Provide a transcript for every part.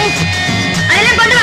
அதெல்லாம் கொண்டு வா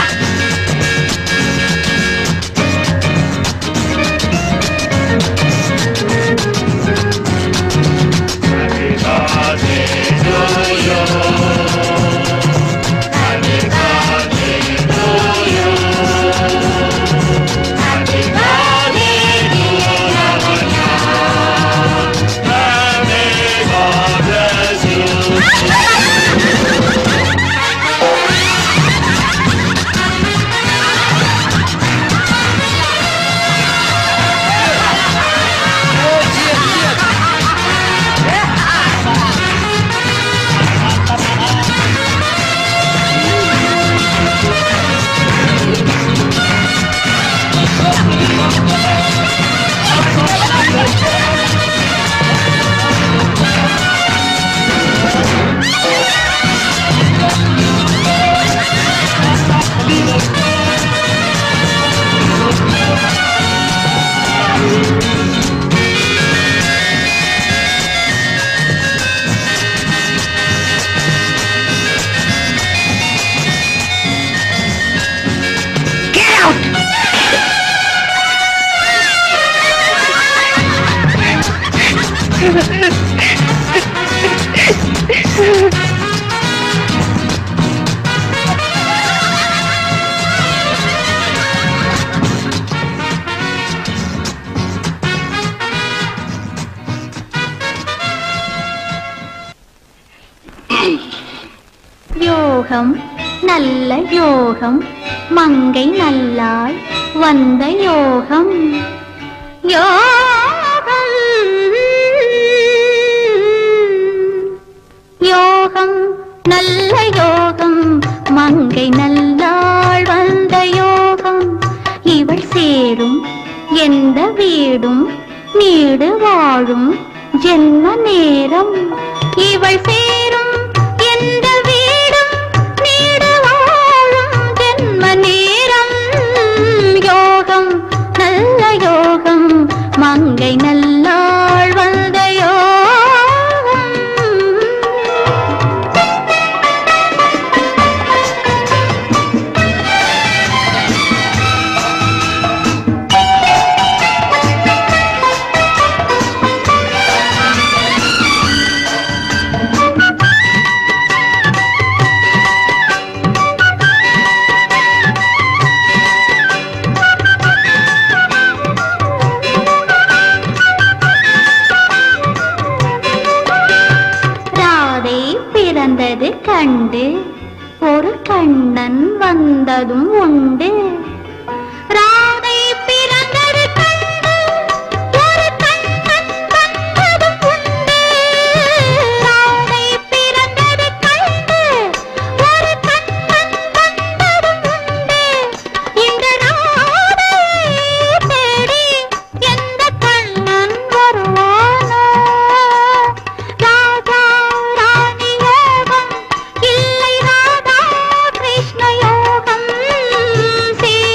யோகம் நல்ல யோகம் மங்கை நல்லாள் வந்த யோகம் யோகம் யோகம் நல்ல யோகம் மங்கை நல்லாள் வந்த யோகம் இவள் சேரும் எந்த வீடும் நீடு வாழும் ஜென்ம நேரம் இவள் சேரும் எந்த வீடும் நீடு வாழும் ஜென்ம நேரம் யோகம் நல்ல யோகம் மங்கை நல்லாள் வந்த யோகம் ராதை பிறந்தது கண்டு ஒரு கண்ணன் வந்ததும் உண்டு ராதை பிறந்தது கண்டு ஒரு கண்ணன் வந்ததும் உண்டு ராதை பிறந்தது கண்டு ஒரு கண்ணன் வந்ததும் உண்டு இந்த ராதையை தேடி எந்த கண்ணன் வருவானோ ராதா ராணி யோகம் இல்லை ராதா கிருஷ்ண யோகம்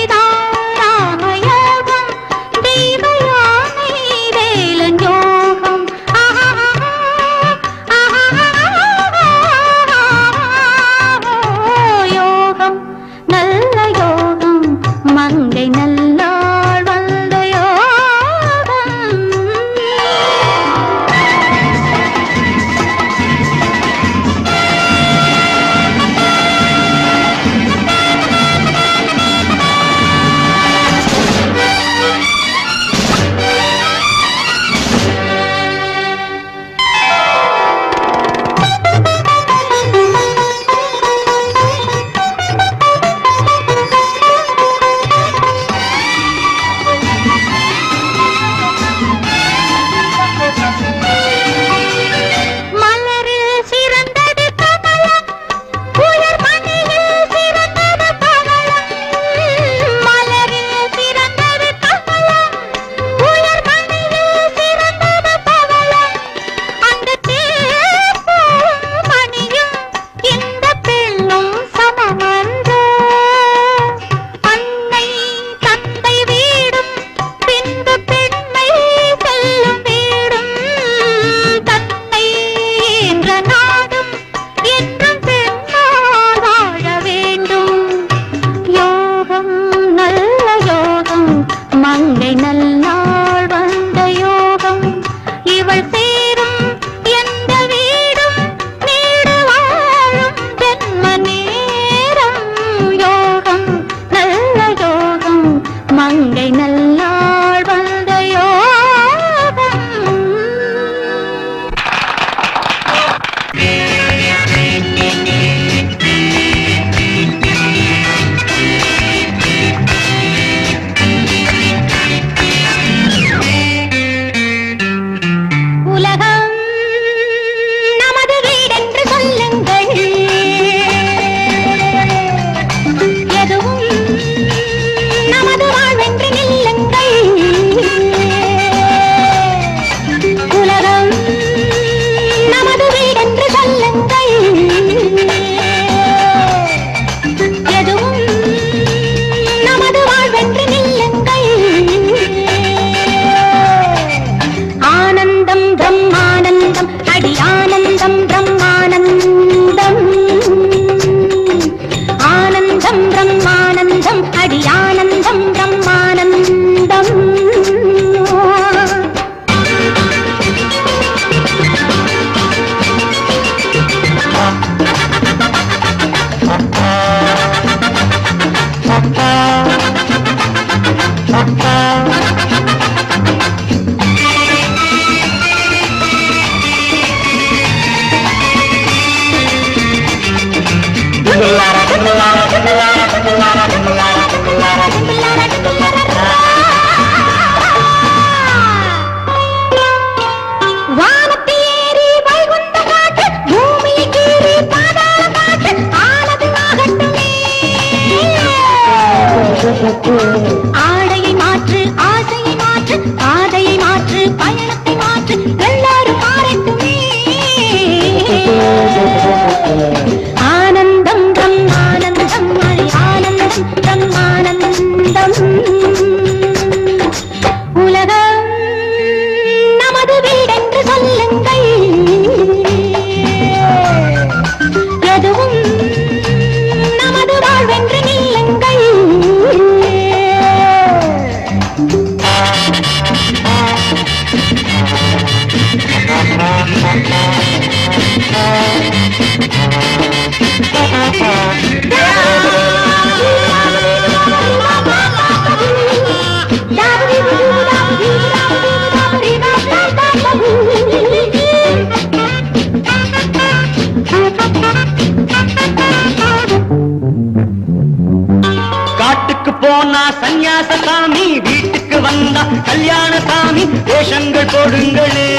காட்டுக்கு போனா சந்நியாச சாமி வீட்டுக்கு வந்தா கல்யாண சாமி வேஷங்கள் போடுங்களே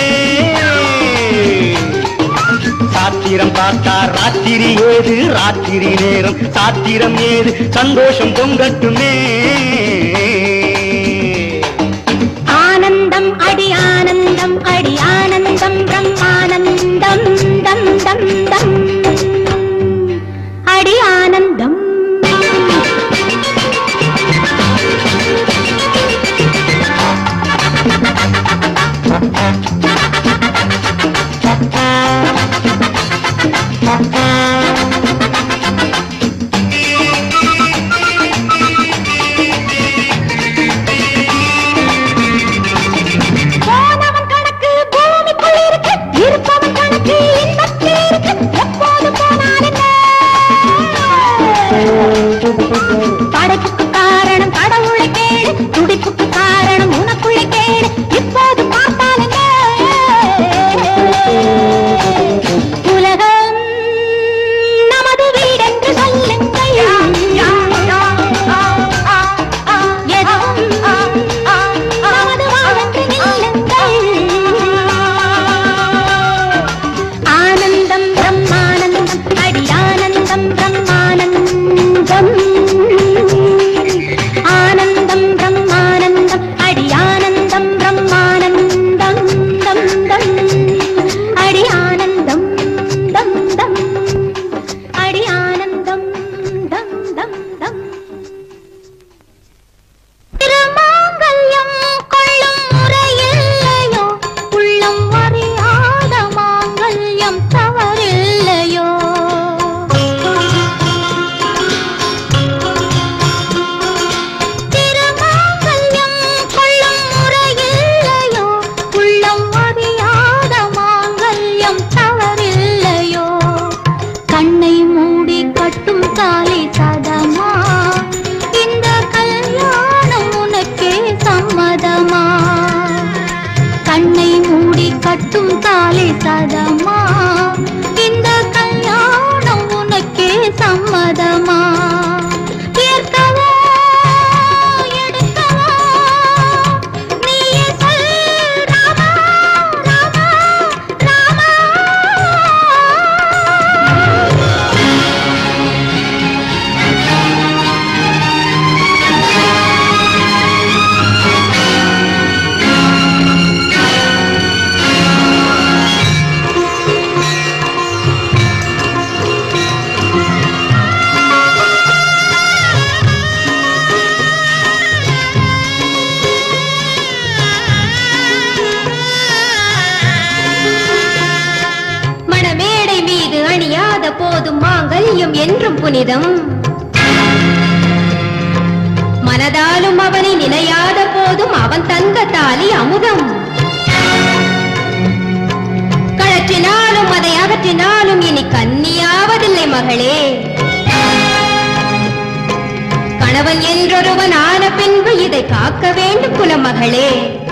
சாத்திரம் பார்த்தா ராத்திரி ஏது ராத்திரி நேரம் சாத்திரம் ஏது சந்தோஷம் பொங்கட்டுமே ஆனந்தம் அடி ஆனந்தம் அடி ஆனந்தம் பிரம்மானந்தம் தம் தம் தம் அடி ஆனந்தம் போனவன் கணக்கு பூமிக்குள் இருக்கு இருப்பவன் கணக்கு இன்பத்தில் இருக்கு எப்போது போனால் என்ன படைப்புக்கு காரணம் கடவுளை கேடு துடிப்புக்கு காரணம் உனக்குள்ளே கேடு இப்போது பார்த்தால் என்ன உலகம் நமது வீடென்று சொல்லுங்கள் எதுவும் நமது வாழ்வென்று நில்லுங்கள் ஆனந்தம் பிரம்மானந்தம் அடி ஆனந்தம் பிரம்மானந்தம் ஆனந்தம் பிரம்மானந்தம் அடி ஆனந்தம் பிரம்மானந்தம் தம் தம் அடி ஆனந்தம் தம் தம் அடி ஆனந்தம் தம் தம் தம் திருமாங்கல்யம் கொள்ளும் முறையில்லையோ உள்ளம் அறியாத மாங்கல்யம் தவறில்லையோ திருமாங்கல்யம் கொள்ளும் முறையில்லையோ உள்ளம் அறியாத மாங்கல்யம் தவறில்லையோ கண்ணை மூடி கட்டும் தாலி சதமா இந்த கல்யாணம் உனக்கே சம்மதமா கண்ணை மூடி கட்டும் தாலி சதமா இந்த கல்யாணம் உனக்கே சம்மதமா ஏற்கவா எடுக்கவா நீயே சொல் ராமா ராமா ராமா மணமேடை மீது அணியாத போதும் மாங்கல்யம் என்றும் புனிதம் மனதாலும் அவனை நினையாத போதும் அவன் தந்த தாலி அமுதம் கழற்றினாலும் அதை அகற்றினாலும் இனி கன்னியாவதில்லை மகளே கணவன் என்றொருவன் ஆன பின்பு இதை காக்க வேண்டும் குலமகளே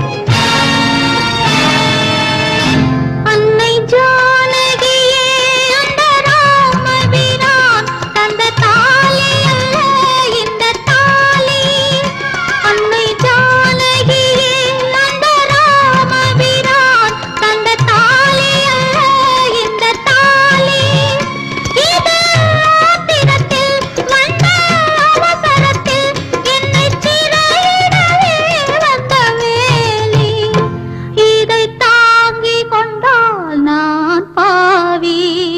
அன்னை ஜானகியே அந்த ராமபிரான் தந்த தாலி அல்ல இந்த தாலி அன்னை ஜானகியே அந்த ராமபிரான் தந்த தாலி அல்ல இந்த தாலி இது ஆத்திரத்தில் வந்த அவசரத்தில் என்னை சிறையிடவே வந்த வேலி இதை தாங்கிக் கொண்டால் நான் பாவி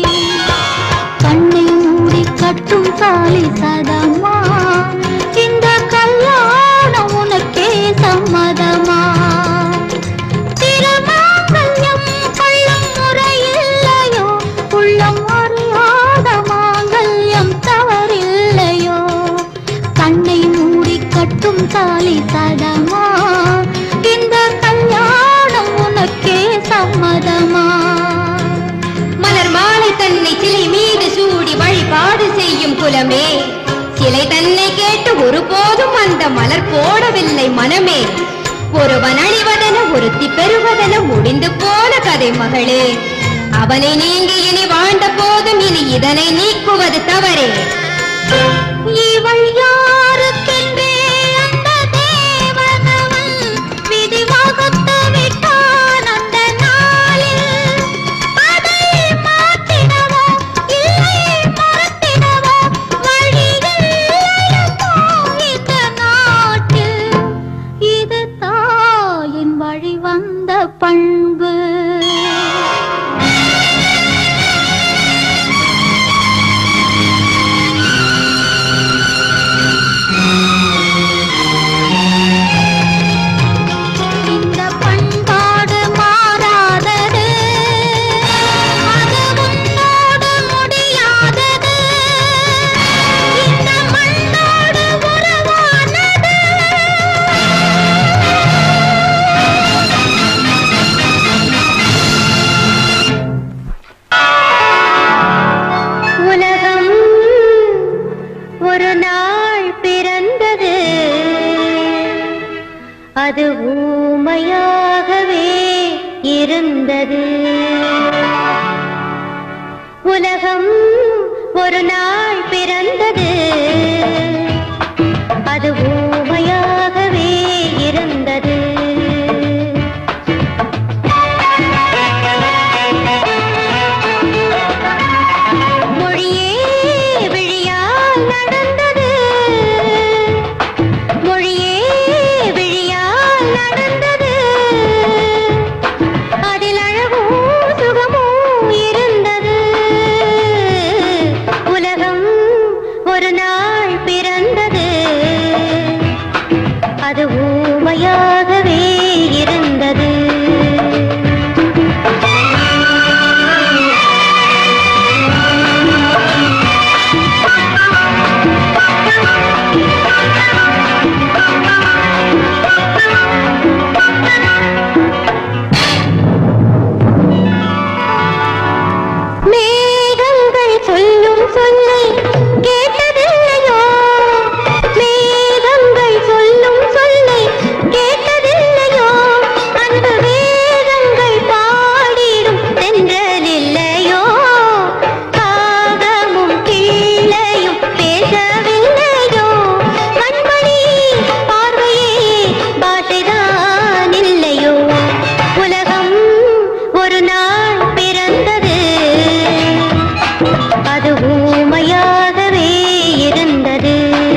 கண்ணை மூடி கட்டும் தாலி சதமா இந்த கல்யாணம் உனக்கே சம்மதமா திருமாங்கல்யம் கொள்ளும் முறையில்லையோ உள்ளம் அறியாத மாங்கல்யம் தவறில்லையோ கண்ணை மூடி கட்டும் தாலி சதமா இந்த கல்யாணம் உனக்கே சம்மதமா மலர் மாலை தன்னை சிலை மீது சூடி வழிபாடு கிளை தன்னை கேட்டு ஒருபோதும் அந்த மலர் போடவில்லை மனமே ஒருவன் அழிவதென ஒருத்தி பெறுவதென முடிந்து போன கதை மகளே அவனை நீங்கி இனி வாழ்ந்த போதும் இனி இதனை நீக்குவது தவறே இவள் யாருக்கென்றே அந்த தேவனவன் விதி வகுத்து விட்டான் அந்த நாளில். அதை மாற்றிடவோ இல்லை மறந்திடவோ வழியில்லையோ இந்த நாட்டில். இது தாயின் வழி வந்த பண்பு இந்த பண்பாடு மாறாதது அது உன்னோடு முடியாதது இந்த மண்ணோடு உறவானது உலகம் ஒரு நாள் பிறந்தது அது ஊமையாகவே இருந்தது உலகம் ஒரு நாள் பிறந்தது அது ஊமையாகவே இருந்தது மொழியே விழியால் நடந்தது மொழியே விழியால் நடந்தது அதில் அழகும் சுகமும் இருந்தது உலகம் ஒரு நாள் பிறந்தது அது ஊமையாகவே இருந்தது மேகங்கள் சொல்லும் சொல்லை கேட்டதில்லையோ மேகங்கள் சொல்லும் சொல்லை கேட்டதில்லையோ அன்பு வேதங்கள் பாடிடும் தென்றலில்லையோ காகமும் கிள்ளையும் பேசவில்லையோ கண்மணி பார்வையே பாஷைதான் இல்லையோ உலகம் ஒரு நாள் பிறந்தது அது ஊமையாகவே இருந்தது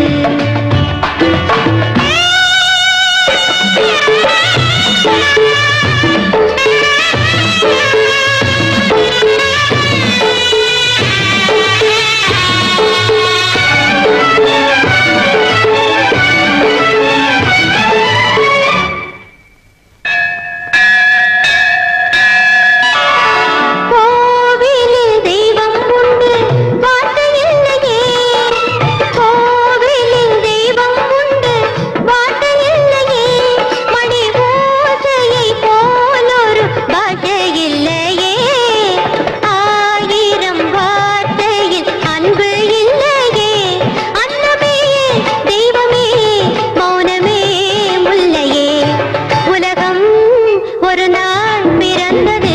கோவிலில் தெய்வம் உண்டு வார்த்தை இல்லையே கோவிலில் தெய்வம் உண்டு வார்த்தை இல்லையே மணி ஓசையை போலொரு பாஷை இல்லையே ஆயிரம் வார்த்தையில் அன்பு இல்லையே அன்னமே தெய்வமே மௌனமே முல்லையே உலகம் ஒரு நாள் பிறந்தது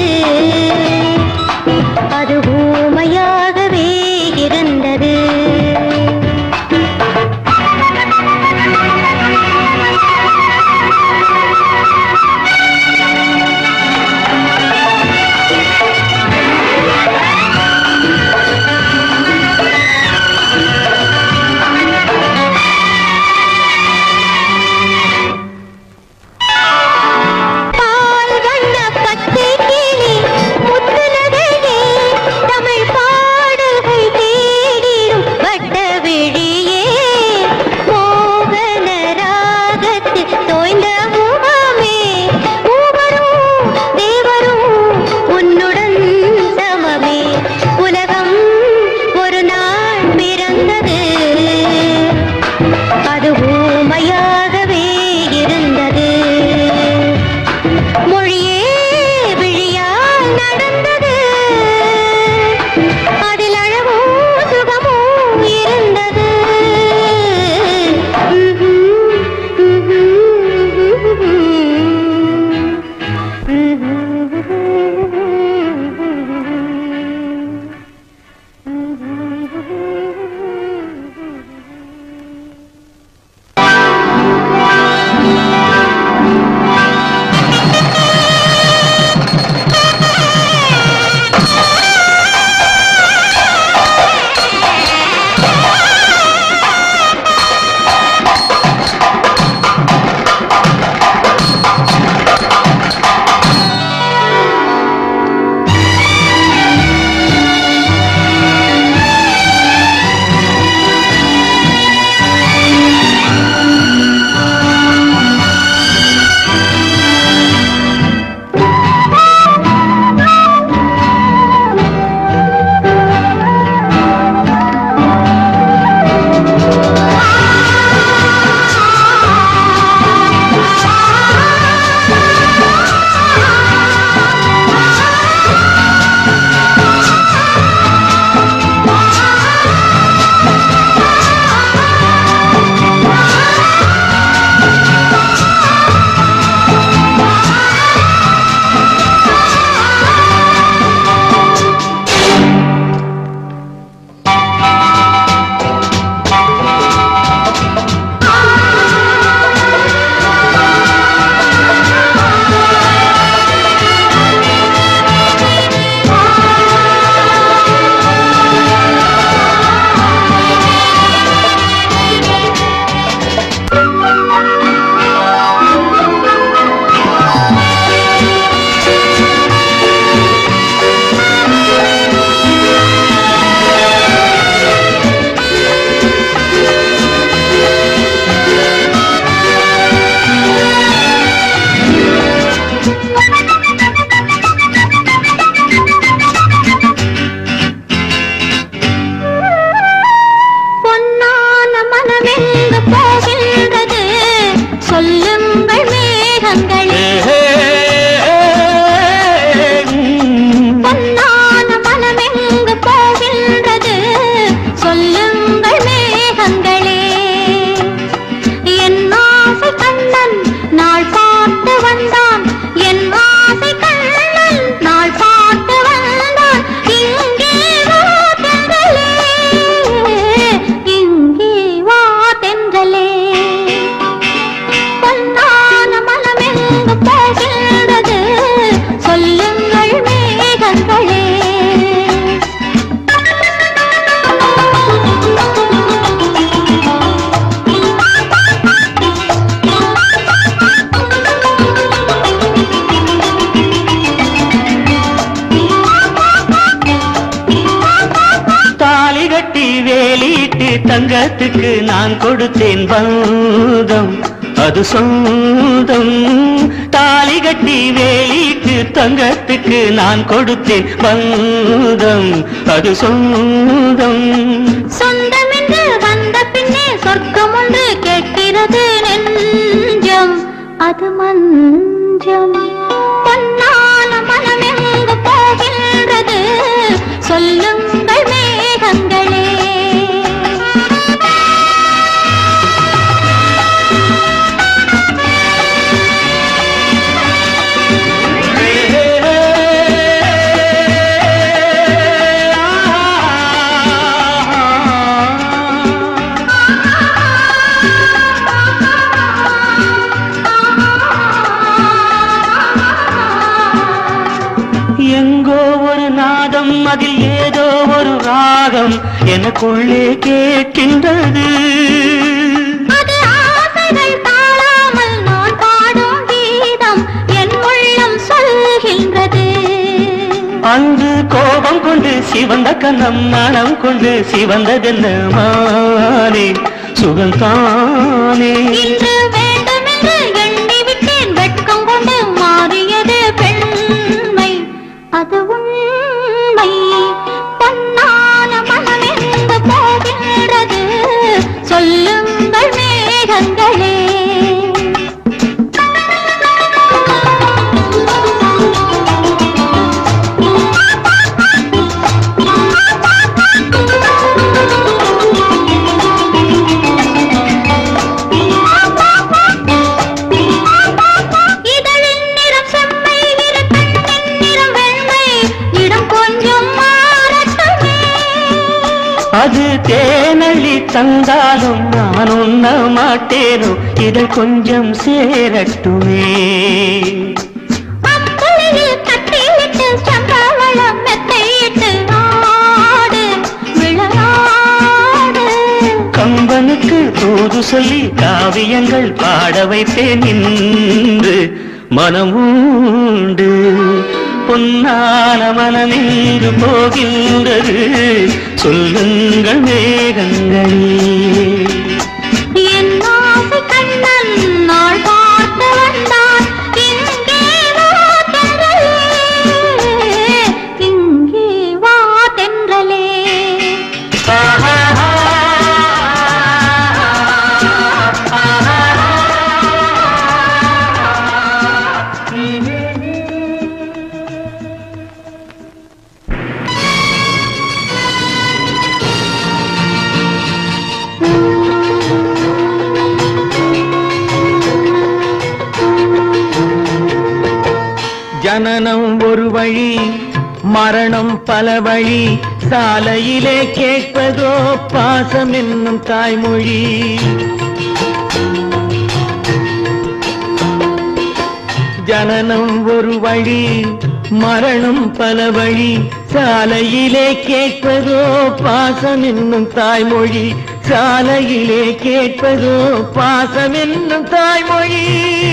அது ஊமையாகவே இருந்தது பால் வண்ண பச்சை கிளி முத்துலகையே தமிழ் பாடல்கள் தேடிடும் வட்ட விழியே மோகன ராகத்தில் தோய்ந்த முகமே மூவரும் தேவரும் உன்னுடன் சமமே உலகம் ஒரு நாள் பிறந்தது அது ஊமையாகவே இருந்தது மொழியே விழியால் நடந்தது அதில் அழகும் சுகமும் இருந்தது வேலிட்டு தங்கத்துக்கு நான் கொடுத்தேன் பந்தம் அது சொந்தம் தாலி கட்டி வேலிட்டு தங்கத்துக்கு நான் கொடுத்தேன் பந்தம் அது சொந்தம் சொந்தம் என்று வந்த பின்னே சொர்க்கம் ஒன்று கேட்கிறது நெஞ்சம் அது மஞ்சம் பொன்னான மனம் எங்கு போகின்றது சொல்லுங்கள் மேகங்களே எங்கோ ஒரு நாதம் அதில் ஏதோ ஒரு ராகம் எனக்குள்ளே கேட்கின்றது அது ஆசைகள் தாழாமல் நான் பாடும் கீதம் என் உள்ளம் சொல்கின்றது அன்று கோபம் கொண்டு சிவந்த கண்ணம் மனம் கொண்டு சிவந்ததென்ன மானே சுகந்தானே இன்று வேண்டுமென்று எண்ணி விட்டேன் வெட்கம் கொண்டு மாறியது பெண்மை அது உண்மை பொன்னான மனம் எங்கு போகின்றது சொல்லுங்கள் மேகங்களே இதழின் நிறம் செம்மை இரு கண்ணின் நிறம் வெண்மை இடம் கொஞ்சம் மாறட்டுமே அது தேனள்ளி தந்தாலும் நான் உண்ண மாட்டேனோ இதை கொஞ்சம் சேரட்டுமே அம்புலியில் கட்டியிட்டு சம்பளம் மெத்தையிட்டு ஆடு விளையாடு கம்பனுக்கு தூது சொல்லி காவியங்கள் பாட வைத்தேன் இன்று மனமுண்டு பொன்னான மனமின்று போகின்றது சொல்லுங்கள் மேகங்களே என் ஆசை கண்ணன் நாள் பார்த்து வந்தான் இங்கே வா தென்றலே இங்கே வா தென்றலே ஜனனம் ஒரு வழி மரணம் பல வழி சாலையிலே கேட்பதோ பாசம் என்னும் தாய்மொழி ஜனனம் ஒரு வழி மரணம் பல வழி சாலையிலே கேட்பதோ பாசம் என்னும் தாய்மொழி சாலையிலே கேட்பதோ பாசம் என்னும் தாய்மொழி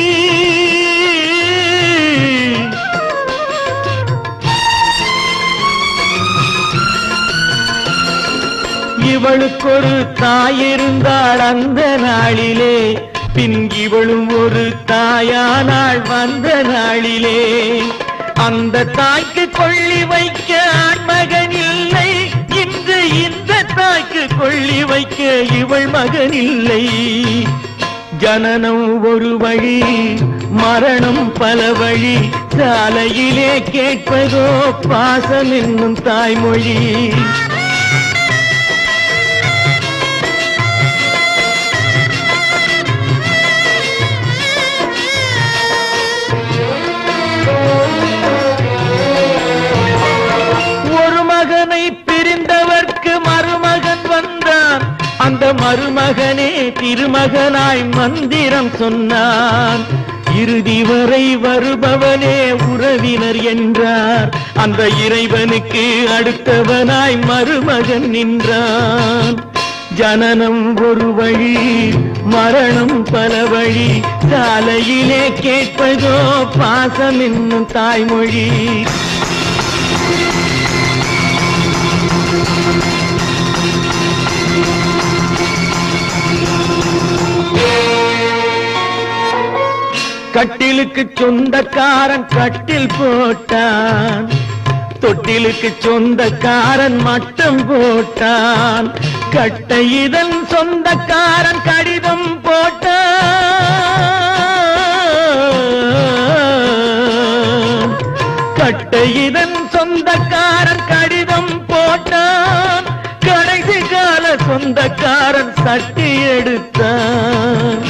இவளுக்கொரு தாயிருந்தாள் அந்த நாளிலே பின் இவளும் ஒரு தாயானாள் வந்த நாளிலே அந்த தாய்க்கு கொள்ளி வைக்க ஆண்மகன் இல்லை இன்று இந்த தாய்க்கு கொள்ளி வைக்க இவள் மகன் இல்லை ஜனனம் ஒரு வழி மரணம் பல வழி சாலையிலே கேட்பதோ பாசம் என்னும் தாய்மொழி ஒரு மகனை பிரிந்தவர்க்கு மருமகன் வந்தான் அந்த மருமகனே திருமகனாய் மந்திரம் சொன்னான் இறுதி வரை வருபவனே உறவினர் என்றார் அந்த இறைவனுக்கு அடுத்தவனாய் மருமகன் நின்றான் ஜனனம் ஒரு வழி மரணம் பல வழி சாலையிலே கேட்பதோ பாசம் என்னும் தாய்மொழி கட்டிலுக்கு சொந்தக்காரன் கட்டில் போட்டான் தொட்டிலுக்கு சொந்தக்காரன் மட்டம் போட்டான் கட்டை இதன் சொந்தக்காரன் கடிதம் போட்டான் கட்டை இதன் சொந்தக்காரன் கடிதம் போட்டான் கடைசி கால சொந்தக்காரன் சட்டி எடுத்தான்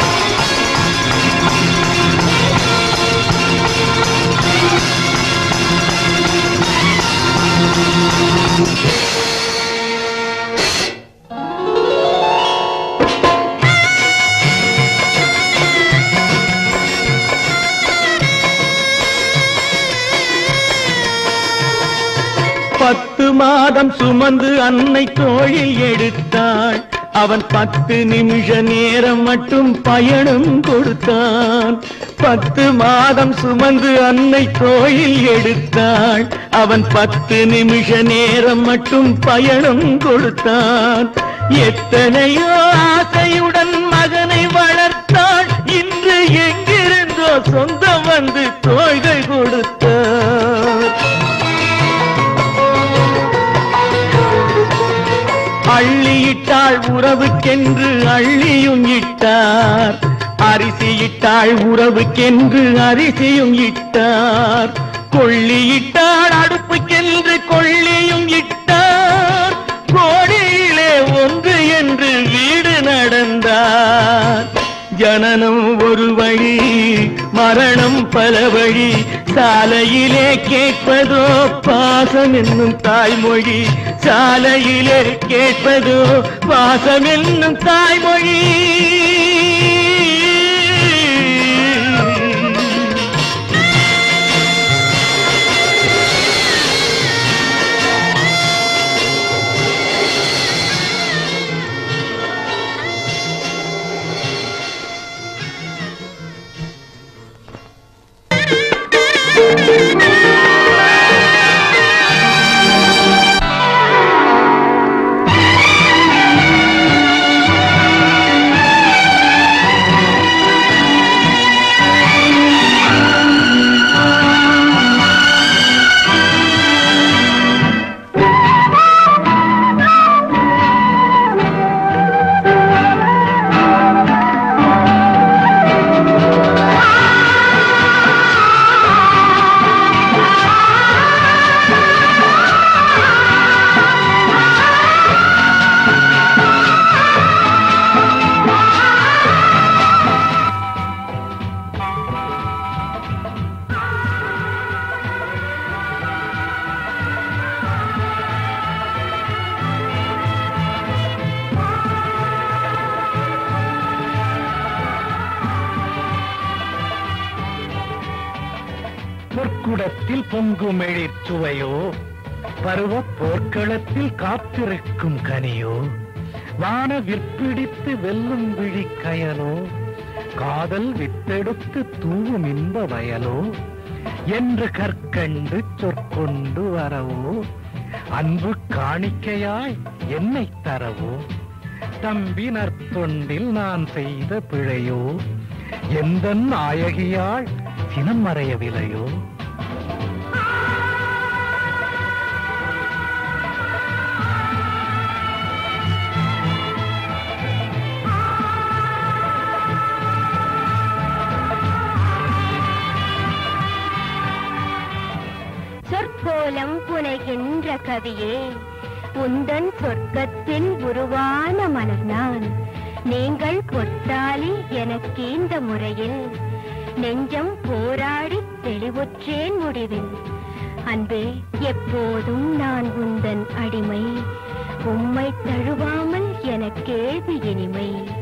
பத்து மாதம் சுமந்து அன்னை தோழில் எடுத்தாள் அவன் பத்து நிமிஷ நேரம் மட்டும் பயணம் கொடுத்தான் பத்து மாதம் சுமந்து அன்னை தோழில் எடுத்தாள் அவன் பத்து நிமிஷ நேரம் மட்டும் பயணம் கொடுத்தான் எத்தனையோ ஆசையுடன் மகனை வளர்த்தாள் இன்று எங்கிருந்தோ சொந்தம் வந்து தோள்கள் கொடுத்தார் அள்ளியிட்டாள் உறவுக்கென்று அள்ளியும் இட்டார் அரிசியிட்டாள் உறவுக்கென்று அரிசியும் இட்டார் கொள்ளியிட்டாள் அடுப்புக்கென்று கொள்ளியும் இட்டார் கோடியிலே ஒன்று என்று வீடு நடந்தார் ஜனனம் ஒரு வழி மரணம் பல வழி சாலையிலே கேட்பதோ பாசம் என்னும் தாய்மொழி சாலையிலே கேட்பதோ பாசம் என்னும் தாய்மொழி பொற்குடத்தில் பொங்கும் எழிற்சுவையோ பருவ போர்க்களத்தில் காத்திருக்கும் கனியோ வான விற்பிடித்து வெல்லும் விழி கயலோ காதல் வித்தெடுத்து தூவும் இன்ப வயலோ என்று கற்கண்டு சொற்கொண்டு வரவோ அன்பு காணிக்கையாய் என்னை தரவோ தம்பி நற்தொண்டில் நான் செய்த பிழையோ எந்த நாயகியாள் சினம் மறையவில்லையோ சொற்கோலம் புனைகின்ற கவியே உந்தன் சொர்க்கத்தில் உருவான மலர் நான் நீங்கள் பொற்றாலி எனக்கு இந்த முறையில் நெஞ்சம் போராடி தெளிவுற்றேன் முடிவில் அன்பே எப்போதும் நான் உந்தன் அடிமை உம்மை தழுவாமல் எனக்கேது இனிமை